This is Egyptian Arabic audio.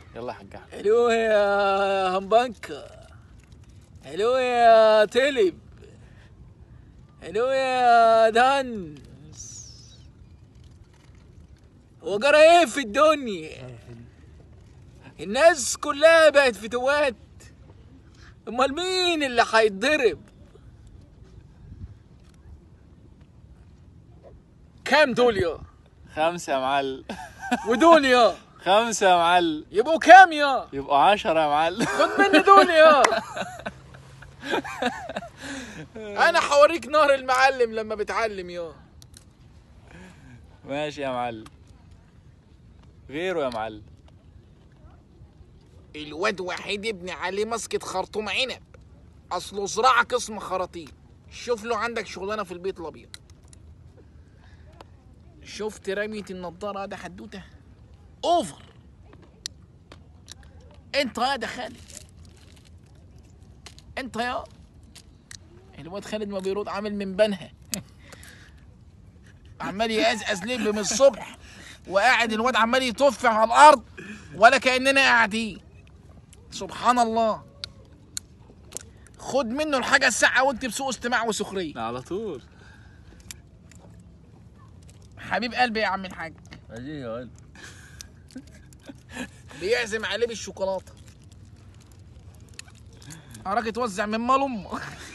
يلا يا حاج احمد الو يا همبانكا الو يا تلب الو يا دانس وجرى ايه في الدنيا الناس كلها بقت فتوات امال مين اللي هيتضرب كام دول يا خمسة يا معلم ودول يا خمسة يا معلم يبقوا كام يا يبقوا عشرة يا معلم خد مني دول يا انا حوريك نهر المعلم لما بتعلم يا ماشي يا معلم غيره يا معلم الواد وحيد ابن علي مسكة خرطوم عنب اصله زراعة قسم خراطيم شوف له عندك شغلانة في البيت الابيض شفت رمية النضارة ده حدوتة اوفر انت يا ده خالد انت يا الواد خالد ما بيرد عامل من بنها عمال يقزقز لب من الصبح وقاعد الواد عمال يطف على الارض ولا كاننا قاعدين سبحان الله خد منه الحاجة الساعة واكتب سوء استماع وسخرية على طول حبيب قلبي يا عم الحاج اجي يا قلب بيعزم عليه بالشوكولاتة أراك توزع من مال أمك